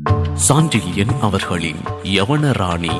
சாண்டில்யன் அவர்களின் யவன ராணி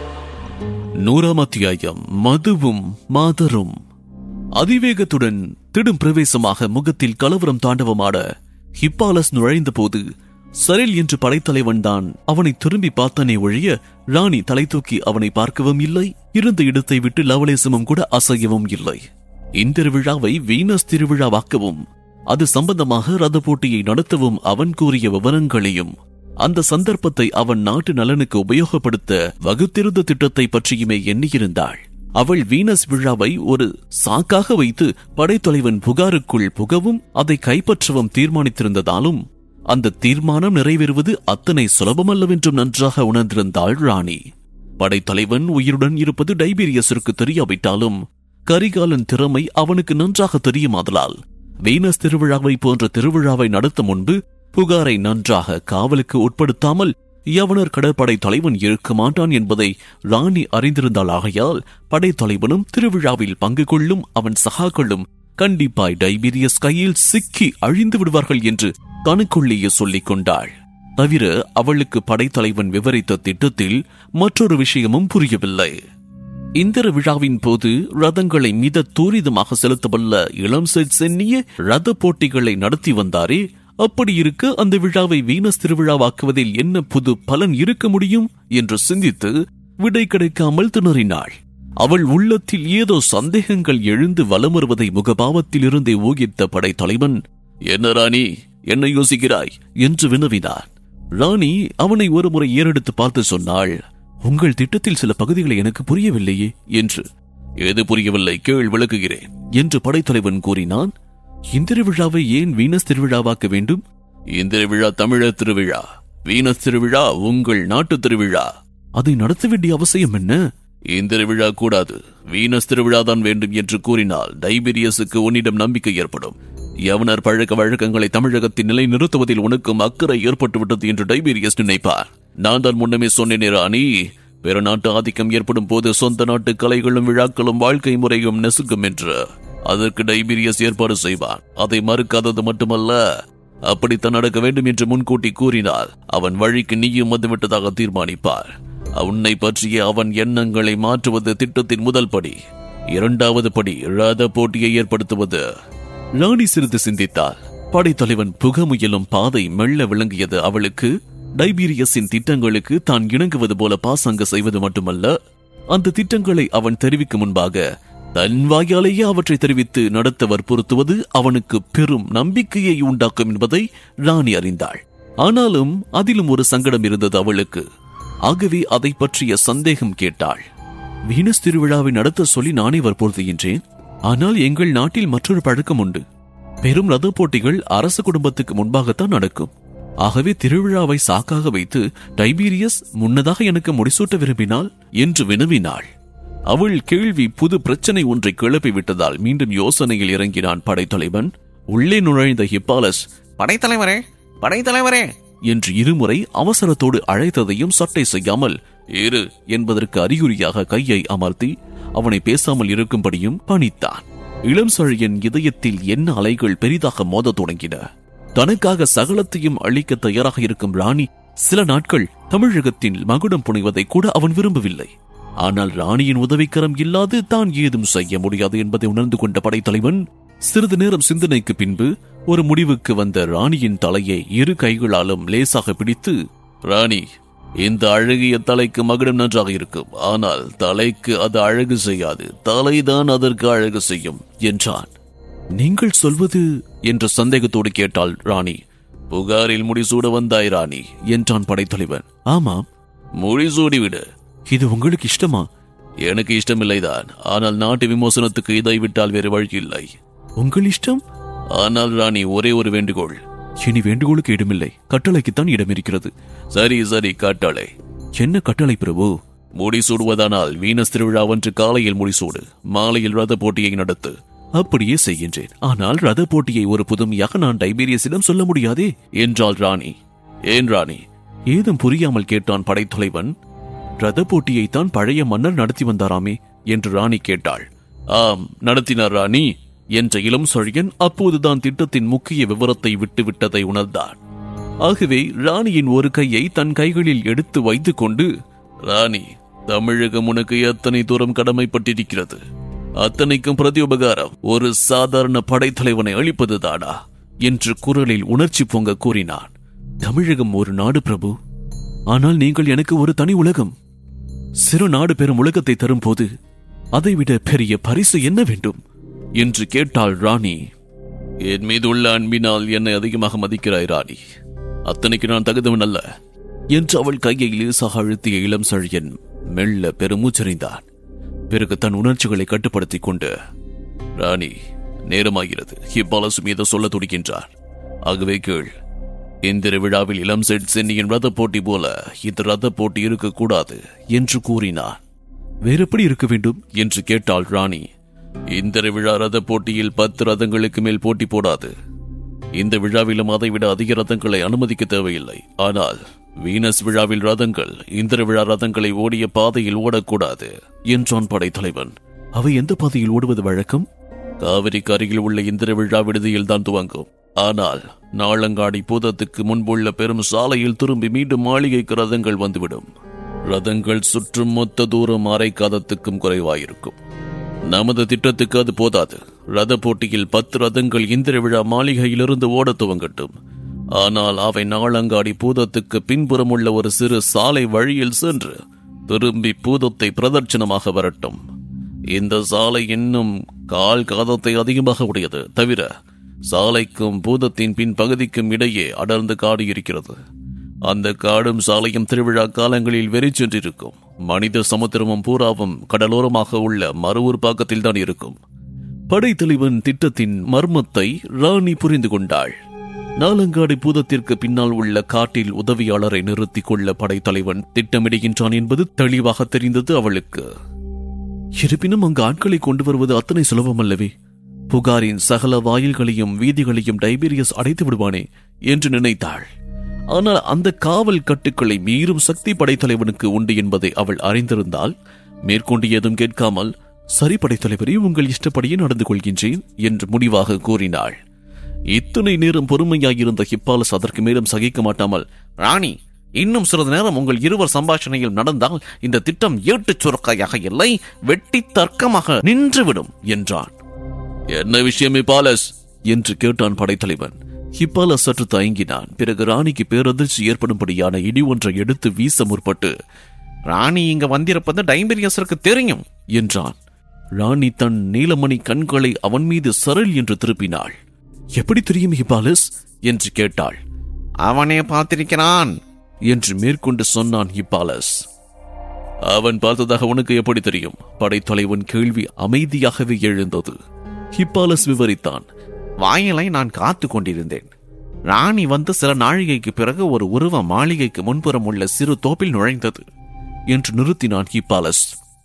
நூறாம் அத்தியாயம் மதுவும் மாதரும் அதிவேகத்துடன் திடும் பிரவேசமாக முகத்தில் கலவரம் தாண்டவமாட ஹிப்பாலஸ் நுழைந்தபோது சரில் என்று படைத்தலைவன் தான் அவனை திரும்பி பார்த்தானே ஒழிய ராணி தலை தூக்கி அவனை பார்க்கவும் இல்லை இருந்த இடத்தை விட்டு லவலேசமும் கூட அசையவும் இல்லை இந்த விழாவை வீனஸ் திருவிழாவாக்கவும் அது சம்பந்தமாக ரத போட்டியை நடத்தவும் அவன் கூறிய விவரங்களையும் அந்த சந்தர்ப்பத்தை அவன் நாட்டு நலனுக்கு உபயோகப்படுத்த வகுத்திருந்த திட்டத்தை பற்றியுமே எண்ணியிருந்தாள் அவள் வீனஸ் விழாவை ஒரு சாக்காக வைத்து படைத்தலைவன் புகாருக்குள் புகவும் அதை கைப்பற்றவும் தீர்மானித்திருந்ததாலும் அந்த தீர்மானம் நிறைவேறுவது அத்தனை சுலபமல்லவென்றும் நன்றாக உணர்ந்திருந்தாள் ராணி படைத்தலைவன் உயிருடன் இருப்பது டைபீரியஸிற்கு தெரியாவிட்டாலும் கரிகாலன் திறமை அவனுக்கு நன்றாக தெரியுமாதலால் வீனஸ் திருவிழாவை போன்ற திருவிழாவை நடத்த முன்பு புகாரை நன்றாக காவலுக்கு உட்படுத்தாமல் யவனர் கடற்படை தலைவன் இருக்க மாட்டான் என்பதை ராணி அறிந்திருந்தாள் ஆகையால் படைத்தலைவனும் திருவிழாவில் பங்கு கொள்ளும் அவன் சகாக்களும் கண்டிப்பாய் டைபீரியஸ் கையில் சிக்கி அழிந்து விடுவார்கள் என்று தனக்குள்ளேயே சொல்லிக் கொண்டாள் தவிர அவளுக்கு படைத்தலைவன் விவரித்த திட்டத்தில் மற்றொரு விஷயமும் புரியவில்லை இந்திர விழாவின் போது ரதங்களை மித தூரிதமாக செலுத்தவல்ல இளம் சென்னிய ரத போட்டிகளை நடத்தி வந்தாரே அப்படி இருக்க அந்த விழாவை வீனஸ் திருவிழாவாக்குவதில் என்ன புது பலன் இருக்க முடியும் என்று சிந்தித்து விடை கிடைக்காமல் திணறினாள் அவள் உள்ளத்தில் ஏதோ சந்தேகங்கள் எழுந்து வலம் வருவதை முகபாவத்தில் இருந்தே ஊகித்த படைத்தலைவன் என்ன ராணி என்ன யோசிக்கிறாய் என்று வினவினார் ராணி அவனை ஒருமுறை ஏறெடுத்து பார்த்து சொன்னாள் உங்கள் திட்டத்தில் சில பகுதிகளை எனக்கு புரியவில்லையே என்று எது புரியவில்லை கேள் விளக்குகிறேன் என்று படைத்தலைவன் கூறினான் இந்திர விழாவை ஏன் வீனஸ் திருவிழாவாக்க வேண்டும் இந்திர விழா தமிழர் திருவிழா வீனஸ் திருவிழா உங்கள் நாட்டு திருவிழா அதை நடத்த வேண்டிய அவசியம் என்ன இந்திர விழா கூடாது வீனஸ் திருவிழா தான் வேண்டும் என்று கூறினால் டைபீரியஸுக்கு உன்னிடம் நம்பிக்கை ஏற்படும் யவனர் பழக்க வழக்கங்களை தமிழகத்தில் நிலை நிறுத்துவதில் உனக்கும் அக்கறை ஏற்பட்டுவிட்டது என்று டைபீரியஸ் நினைப்பார் நான் தான் முன்னமே சொன்னேனே ராணி பிற நாட்டு ஆதிக்கம் ஏற்படும் போது சொந்த நாட்டு கலைகளும் விழாக்களும் வாழ்க்கை முறையும் நெசுக்கும் என்று அதற்கு டைபீரியஸ் ஏற்பாடு செய்வான் அதை மறுக்காதது மட்டுமல்ல அப்படித்தான் நடக்க வேண்டும் என்று முன்கூட்டி கூறினால் அவன் வழிக்கு நீயும் வந்துவிட்டதாக தீர்மானிப்பார் உன்னை பற்றிய அவன் எண்ணங்களை மாற்றுவது திட்டத்தின் முதல் படி இரண்டாவது படி ரத போட்டியை ஏற்படுத்துவது ராணி சிறிது சிந்தித்தாள் படைத்தலைவன் புக முயலும் பாதை மெல்ல விளங்கியது அவளுக்கு டைபீரியஸின் திட்டங்களுக்கு தான் இணங்குவது போல பாசங்க செய்வது மட்டுமல்ல அந்த திட்டங்களை அவன் தெரிவிக்கும் முன்பாக தன் வாயாலேயே அவற்றை தெரிவித்து நடத்த வற்புறுத்துவது அவனுக்கு பெரும் நம்பிக்கையை உண்டாக்கும் என்பதை ராணி அறிந்தாள் ஆனாலும் அதிலும் ஒரு சங்கடம் இருந்தது அவளுக்கு ஆகவே அதை பற்றிய சந்தேகம் கேட்டாள் வீனஸ் திருவிழாவை நடத்த சொல்லி நானே வற்புறுத்துகின்றேன் ஆனால் எங்கள் நாட்டில் மற்றொரு பழக்கம் உண்டு பெரும் ரத போட்டிகள் அரச குடும்பத்துக்கு முன்பாகத்தான் நடக்கும் ஆகவே திருவிழாவை சாக்காக வைத்து டைபீரியஸ் முன்னதாக எனக்கு முடிசூட்ட விரும்பினாள் என்று வினவினாள் அவள் கேள்வி புது பிரச்சனை ஒன்றை கிளப்பி விட்டதால் மீண்டும் யோசனையில் இறங்கினான் படைத்தலைவன் உள்ளே நுழைந்த ஹிப்பாலஸ் படைத்தலைவரே படைத்தலைவரே என்று இருமுறை அவசரத்தோடு அழைத்ததையும் சட்டை செய்யாமல் இரு என்பதற்கு அறிகுறியாக கையை அமர்த்தி அவனை பேசாமல் இருக்கும்படியும் பணித்தான் இளம் சழியன் இதயத்தில் என்ன அலைகள் பெரிதாக மோதத் தொடங்கின தனக்காக சகலத்தையும் அளிக்க தயாராக இருக்கும் ராணி சில நாட்கள் தமிழகத்தின் மகுடம் புனைவதை கூட அவன் விரும்பவில்லை ஆனால் ராணியின் உதவிக்கரம் இல்லாது தான் ஏதும் செய்ய முடியாது என்பதை உணர்ந்து கொண்ட படைத்தலைவன் சிறிது நேரம் சிந்தனைக்கு பின்பு ஒரு முடிவுக்கு வந்த ராணியின் தலையை இரு கைகளாலும் லேசாக பிடித்து ராணி இந்த அழகிய தலைக்கு மகுடம் நன்றாக இருக்கும் ஆனால் தலைக்கு அது அழகு செய்யாது தலைதான் அதற்கு அழகு செய்யும் என்றான் நீங்கள் சொல்வது என்ற சந்தேகத்தோடு கேட்டாள் ராணி புகாரில் முடிசூட வந்தாய் ராணி என்றான் படைத்தலைவன் ஆமாம் முடிசூடி விடு இது உங்களுக்கு இஷ்டமா எனக்கு இஷ்டமில்லைதான் ஆனால் நாட்டு விமோசனத்துக்கு இதை விட்டால் வேறு வழி இல்லை உங்கள் இஷ்டம் ஆனால் ராணி ஒரே ஒரு வேண்டுகோள் இனி வேண்டுகோளுக்கு இடமில்லை கட்டளைக்குத்தான் இடம் இருக்கிறது சரி சரி கட்டளை என்ன கட்டளை பிரபு முடிசூடுவதானால் வீனஸ் திருவிழாவன்று காலையில் முடிசூடு மாலையில் ரத போட்டியை நடத்து அப்படியே செய்கின்றேன் ஆனால் ரத போட்டியை ஒரு புதுமையாக நான் டைபீரியஸிடம் சொல்ல முடியாதே என்றாள் ராணி ஏன் ராணி ஏதும் புரியாமல் கேட்டான் படைத்தலைவன் ரத போட்டியைத்தான் பழைய மன்னர் நடத்தி வந்தாராமே என்று ராணி கேட்டாள் ஆம் நடத்தினார் ராணி என்ற இளம் சொழியன் அப்போதுதான் திட்டத்தின் முக்கிய விவரத்தை விட்டுவிட்டதை உணர்ந்தான் ஆகவே ராணியின் ஒரு கையை தன் கைகளில் எடுத்து வைத்துக் கொண்டு ராணி தமிழகம் உனக்கு எத்தனை தூரம் கடமைப்பட்டிருக்கிறது அத்தனைக்கும் பிரதியுபகாரம் ஒரு சாதாரண படைத்தலைவனை அளிப்பதுதானா என்று குரலில் உணர்ச்சி பொங்க கூறினான் தமிழகம் ஒரு நாடு பிரபு ஆனால் நீங்கள் எனக்கு ஒரு தனி உலகம் சிறு நாடு பெரும் உலகத்தை தரும்போது அதைவிட பெரிய பரிசு என்ன வேண்டும் என்று கேட்டாள் ராணி என் மீது உள்ள அன்பினால் என்னை அதிகமாக மதிக்கிறாய் ராணி அத்தனைக்கு நான் தகுந்தவன் அல்ல என்று அவள் கையை லேசாக அழுத்திய இளம் சழியன் மெல்ல பெருமூச்சறிந்தான் பிறகு தன் உணர்ச்சிகளை கட்டுப்படுத்திக் கொண்டு ராணி நேரமாகிறது ஹிப்பாலசு மீது சொல்ல துடிக்கின்றார் ஆகவே கேள் இந்த விழாவில் இளம் செட் சென்னியின் ரத போட்டி போல இந்த ரத போட்டி இருக்கக்கூடாது என்று கூறினார் வேறெப்படி இருக்க வேண்டும் என்று கேட்டாள் ராணி இந்த விழா ரத போட்டியில் பத்து ரதங்களுக்கு மேல் போட்டி போடாது இந்த விழாவிலும் அதைவிட அதிக ரதங்களை அனுமதிக்க தேவையில்லை ஆனால் வீனஸ் விழாவில் ரதங்கள் இந்திர விழா ரதங்களை ஓடிய பாதையில் ஓடக்கூடாது என்றான் படைத்தலைவன் அவை எந்த பாதையில் ஓடுவது வழக்கம் காவிரிக்கு அருகில் உள்ள இந்திர விழா விடுதியில் தான் துவங்கும் ஆனால் நாளங்காடி பூதத்துக்கு முன்புள்ள பெரும் சாலையில் திரும்பி மீண்டும் மாளிகைக்கு ரதங்கள் வந்துவிடும் ரதங்கள் சுற்றும் மொத்த தூரம் அரை காதத்துக்கும் குறைவாயிருக்கும் நமது திட்டத்துக்கு அது போதாது ரத போட்டியில் பத்து ரதங்கள் இந்திர விழா மாளிகையிலிருந்து ஓடத் துவங்கட்டும் ஆனால் அவை நாளங்காடி பூதத்துக்கு பின்புறம் உள்ள ஒரு சிறு சாலை வழியில் சென்று திரும்பி பூதத்தை பிரதட்சணமாக வரட்டும் இந்த சாலை இன்னும் கால் காதத்தை அதிகமாக உடையது தவிர சாலைக்கும் பூதத்தின் பின் பகுதிக்கும் இடையே அடர்ந்த காடு இருக்கிறது அந்த காடும் சாலையும் திருவிழா காலங்களில் வெறிச்சென்றிருக்கும் மனித சமுத்திரமும் பூராவும் கடலோரமாக உள்ள மறுவூர் பாக்கத்தில் தான் இருக்கும் படைத்தலைவன் திட்டத்தின் மர்மத்தை ராணி புரிந்து கொண்டாள் நாலங்காடி பூதத்திற்கு பின்னால் உள்ள காட்டில் உதவியாளரை நிறுத்திக் கொள்ள படைத்தலைவன் திட்டமிடுகின்றான் என்பது தெளிவாக தெரிந்தது அவளுக்கு இருப்பினும் அங்கு ஆட்களை கொண்டு வருவது அத்தனை சுலபமல்லவே புகாரின் சகல வாயில்களையும் வீதிகளையும் டைபீரியஸ் அடைத்து விடுவானே என்று நினைத்தாள் ஆனால் அந்த காவல் கட்டுக்களை மீறும் சக்தி படைத்தலைவனுக்கு உண்டு என்பதை அவள் அறிந்திருந்தால் மேற்கொண்டு ஏதும் கேட்காமல் சரி படைத்தலைவரே உங்கள் இஷ்டப்படியே நடந்து கொள்கின்றேன் என்று முடிவாக கூறினாள் இத்தனை நேரம் பொறுமையாயிருந்த ஹிப்பாலஸ் அதற்கு மேலும் சகிக்க மாட்டாமல் ராணி இன்னும் சிறிது நேரம் உங்கள் இருவர் சம்பாஷணையில் நடந்தால் இந்த திட்டம் ஏட்டுச் சுரக்காயாக இல்லை வெட்டி தர்க்கமாக நின்றுவிடும் என்றான் என்ன விஷயம் ஹிப்பாலஸ் என்று கேட்டான் படைத்தலைவன் ஹிப்பாலஸ் சற்று தயங்கினான் பிறகு ராணிக்கு பேரதிர்ச்சி ஏற்படும்படியான இடி ஒன்றை எடுத்து வீச முற்பட்டு ராணி இங்க வந்திருப்பது டைம்பீரியஸருக்கு தெரியும் என்றான் ராணி தன் நீலமணி கண்களை அவன் மீது சரல் என்று திருப்பினாள் எப்படி தெரியும் ஹிபாலஸ் என்று கேட்டாள் அவனே பார்த்திருக்கிறான் என்று மேற்கொண்டு சொன்னான் ஹிப்பாலஸ் அவன் பார்த்ததாக உனக்கு எப்படி தெரியும் படைத்தலைவன் கேள்வி அமைதியாகவே எழுந்தது ஹிப்பாலஸ் விவரித்தான் வாயிலை நான் காத்து கொண்டிருந்தேன் ராணி வந்து சில நாழிகைக்கு பிறகு ஒரு உருவ மாளிகைக்கு முன்புறம் உள்ள சிறு தோப்பில் நுழைந்தது என்று நிறுத்தினான் ஹிப்பாலஸ்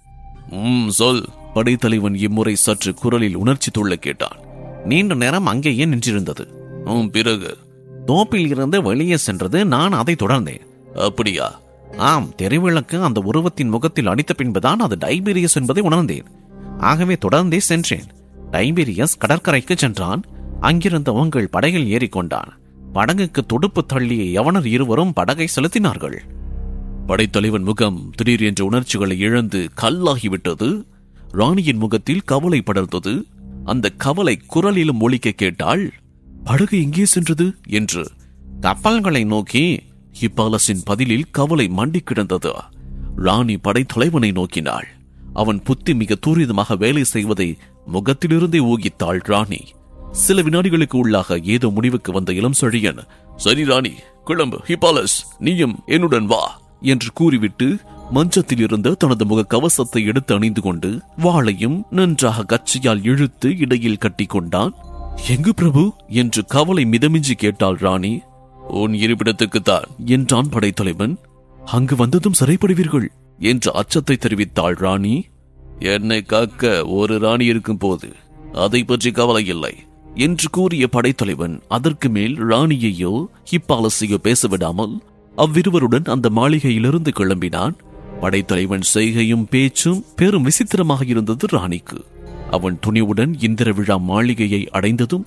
ம் சொல் படைத்தலைவன் இம்முறை சற்று குரலில் உணர்ச்சி துள்ள கேட்டான் நீண்ட நேரம் அங்கேயே நின்றிருந்தது ம் பிறகு தோப்பில் இருந்து வெளியே சென்றது நான் அதை தொடர்ந்தேன் அப்படியா ஆம் தெருவிளக்கு அந்த உருவத்தின் முகத்தில் அடித்த பின்புதான் அது டைபீரியஸ் என்பதை உணர்ந்தேன் ஆகவே தொடர்ந்தே சென்றேன் டைபீரியஸ் கடற்கரைக்கு சென்றான் அங்கிருந்த உங்கள் படகில் ஏறிக்கொண்டான் படகுக்கு துடுப்பு தள்ளிய யவனர் இருவரும் படகை செலுத்தினார்கள் படைத்தலைவன் முகம் திடீர் என்ற உணர்ச்சிகளை இழந்து கல்லாகிவிட்டது ராணியின் முகத்தில் கவலை படர்ந்தது அந்த கவலை குரலிலும் ஒலிக்க கேட்டாள் படகு எங்கே சென்றது என்று கப்பல்களை நோக்கி ஹிப்பாலஸின் பதிலில் கவலை மண்டி கிடந்தது ராணி படைத்தலைவனை நோக்கினாள் அவன் புத்தி மிக தூரிதமாக வேலை செய்வதை முகத்திலிருந்தே ஊகித்தாள் ராணி சில வினாடிகளுக்கு உள்ளாக ஏதோ முடிவுக்கு வந்த இளம் செழியன் சரி ராணி கிளம்பு ஹிப்பாலஸ் நீயும் என்னுடன் வா என்று கூறிவிட்டு மஞ்சத்தில் இருந்த தனது முக கவசத்தை எடுத்து அணிந்து கொண்டு வாளையும் நன்றாக கச்சையால் இழுத்து இடையில் கட்டி கொண்டான் எங்கு பிரபு என்று கவலை மிதமின்றி கேட்டாள் ராணி உன் இருப்பிடத்துக்குத்தான் என்றான் படைத்தலைவன் அங்கு வந்ததும் சிறைப்படுவீர்கள் என்று அச்சத்தை தெரிவித்தாள் ராணி என்னை காக்க ஒரு ராணி இருக்கும் போது அதை பற்றி கவலை இல்லை என்று கூறிய படைத்தலைவன் அதற்கு மேல் ராணியையோ ஹிப்பாலஸையோ பேசவிடாமல் அவ்விருவருடன் அந்த மாளிகையிலிருந்து கிளம்பினான் படைத்தலைவன் செய்கையும் பேச்சும் பெரும் விசித்திரமாக இருந்தது ராணிக்கு அவன் துணிவுடன் இந்திர விழா மாளிகையை அடைந்ததும்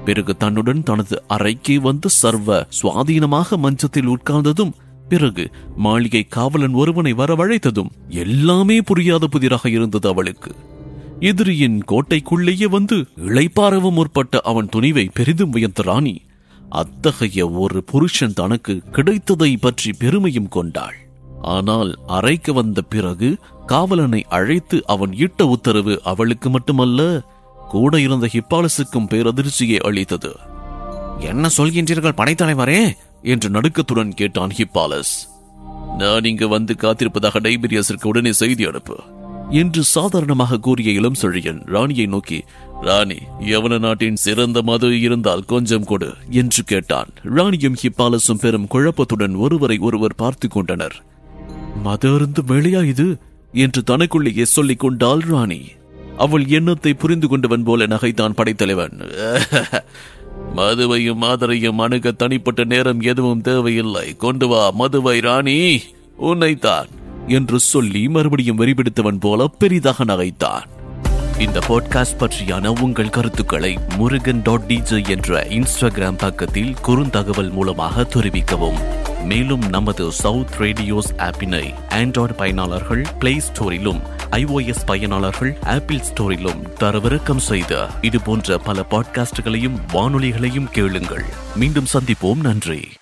பிறகு தன்னுடன் தனது அறைக்கு வந்து சர்வ சுவாதீனமாக மஞ்சத்தில் உட்கார்ந்ததும் பிறகு மாளிகை காவலன் ஒருவனை வரவழைத்ததும் எல்லாமே புரியாத புதிராக இருந்தது அவளுக்கு எதிரியின் கோட்டைக்குள்ளேயே வந்து இளைப்பாறவும் முற்பட்ட அவன் துணிவை பெரிதும் வியந்த ராணி அத்தகைய ஒரு புருஷன் தனக்கு கிடைத்ததை பற்றி பெருமையும் கொண்டாள் ஆனால் அறைக்கு வந்த பிறகு காவலனை அழைத்து அவன் இட்ட உத்தரவு அவளுக்கு மட்டுமல்ல கூட இருந்த ஹிப்பாலசுக்கும் பேரதிர்ச்சியை அளித்தது என்ன சொல்கின்றீர்கள் படைத்தலைவரே என்று நடுக்கத்துடன் கேட்டான் ஹிப்பாலஸ் நான் இங்கு வந்து காத்திருப்பதாக டைபீரியஸிற்கு உடனே செய்தி அனுப்பு என்று சாதாரணமாக கூறிய இளம் செழியன் ராணியை நோக்கி ராணி யவன நாட்டின் சிறந்த மது இருந்தால் கொஞ்சம் கொடு என்று கேட்டான் ராணியும் ஹிப்பாலஸும் பெரும் குழப்பத்துடன் ஒருவரை ஒருவர் பார்த்து கொண்டனர் மது அருந்து வேலையா இது என்று தனக்குள்ளேயே சொல்லிக் கொண்டாள் ராணி அவள் எண்ணத்தை புரிந்து கொண்டவன் போல நகைத்தான் படைத்தலைவன் மதுவையும் மாதரையும் அணுக தனிப்பட்ட நேரம் எதுவும் தேவையில்லை கொண்டு வா மதுவை ராணி உன்னைத்தான் என்று சொல்லி மறுபடியும் வெறிபிடித்தவன் போல பெரிதாக நகைத்தான் இந்த பாட்காஸ்ட் பற்றியான உங்கள் கருத்துக்களை முருகன் டாட் டிஜே என்ற இன்ஸ்டாகிராம் பக்கத்தில் குறுந்தகவல் மூலமாக தெரிவிக்கவும் மேலும் நமது சவுத் ரேடியோஸ் ஆப்பினை ஆண்ட்ராய்டு பயனாளர்கள் பிளே ஸ்டோரிலும் ஐஓஎஸ் பயனாளர்கள் ஆப்பிள் ஸ்டோரிலும் தரவிறக்கம் செய்த இது போன்ற பல பாட்காஸ்டுகளையும் வானொலிகளையும் கேளுங்கள் மீண்டும் சந்திப்போம் நன்றி